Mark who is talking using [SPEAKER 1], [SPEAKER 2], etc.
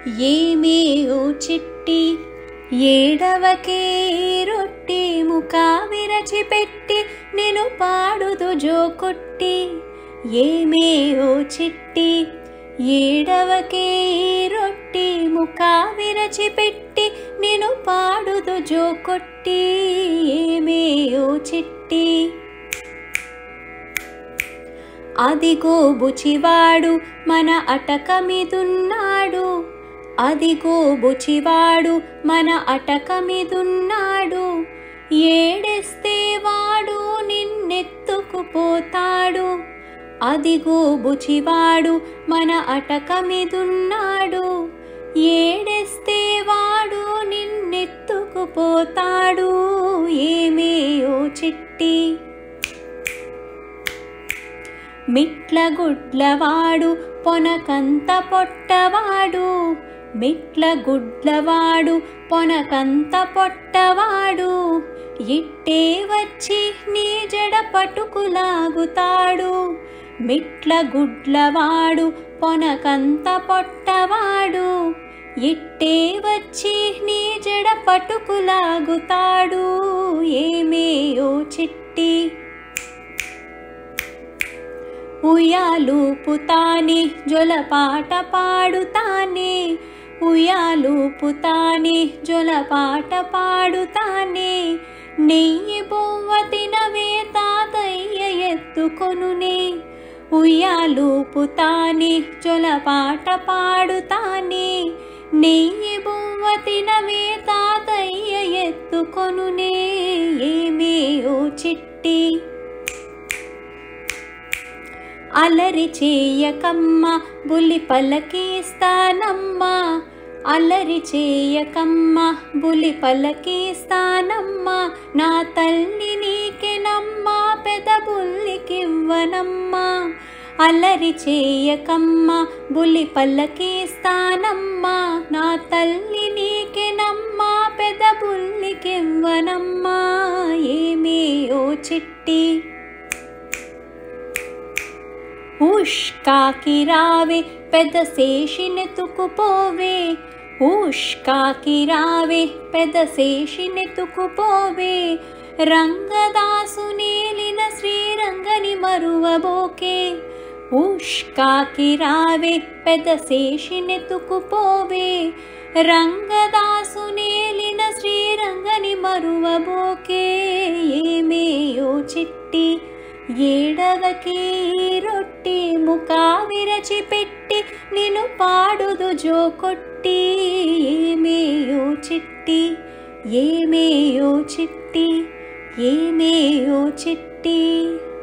[SPEAKER 1] ఏమే ఓ చిట్టి ఏడవకే రొట్టి ముఖా విరచిపెట్టి నేను పాడుదు జో కొట్టి ఏమే ఓ చిట్టి ఏడవకే రొట్టి ముఖా విరచిపెట్టి నేను పాడుదు జో కొట్టి ఏమే ఓ చిట్టి అదిగో బుచివాడు మన అటక మీదున్నాడు అదిగో బుచివాడు మన అటక మీదున్నాడు ఏడెస్తే వాడు నిన్నెత్తుకుపోతాడు అదిగో బుచివాడు మన అటక మీదున్నాడు ఏడెస్తే వాడు నిన్నెత్తుకుపోతాడు ఏమే ఓ చిట్టి మిట్ల గుడ్లవాడు పొనకంత పొట్టవాడు మిట్ల గుడ్లవాడు పొనకంత పొట్టవాడు ఇట్టే వచ్చి నీ జడ పట్టుకులాగుతాడు మిట్ల గుడ్లవాడు పొనకంత పొట్టవాడు ఇట్టే వచ్చి నీ జడ పట్టుకులాగుతాడు ఏమే ఓ చిట్టి ఉయ్యాలూపుతాని జొలపాట పాడుతానే ఉయ్యాలూపుతాని జొలపాట పాడుతానే నెయ్యి బొవ్వ తినవే తాతయ్య ఎత్తుకొనునే ఉయ్యాలూపుతాని జొలపాట పాడుతానే నెయ్యి బొవ్వ తినవే తాతయ్య ఎత్తుకొనునే ఏమే ఓ చిట్టి అలరి చేయకమ్మ బులి పలకిస్తానమ్మా అలరి చేయకమ్మ బులి పలకిస్తానమ్మా నా తల్లి నీకెనమ్మా పెద బుల్లికివ్వనమ్మా అల్లరి చేయకమ్మ బులి పల్లకిస్తానమ్మా నా తల్లి నీకెనమ్మా పెద బుల్లికివ్వనమ్మా ఏమే ఓ చిట్టి ఉష్కాకి రావే పెద్ద శేషినెతుకుపోవే ఉష్కాకి రావే పెద్ద శేషినెతుకుపోవే రంగదాసు నేలిన శ్రీరంగని మరువబోకే ఉష్కాకి రావే పెద్ద శేషినెతుకుపోవే రంగదాసు నేలిన శ్రీరంగని మరువబోకే ఏమే ఓ చిట్టి ఏడవకి రొట్టి ముఖా విరచిపెట్టి నిన్ను పాడుదు జో కొట్టి ఏమేయో చిట్టి ఏమేయో చిట్టి ఏమేయో చిట్టి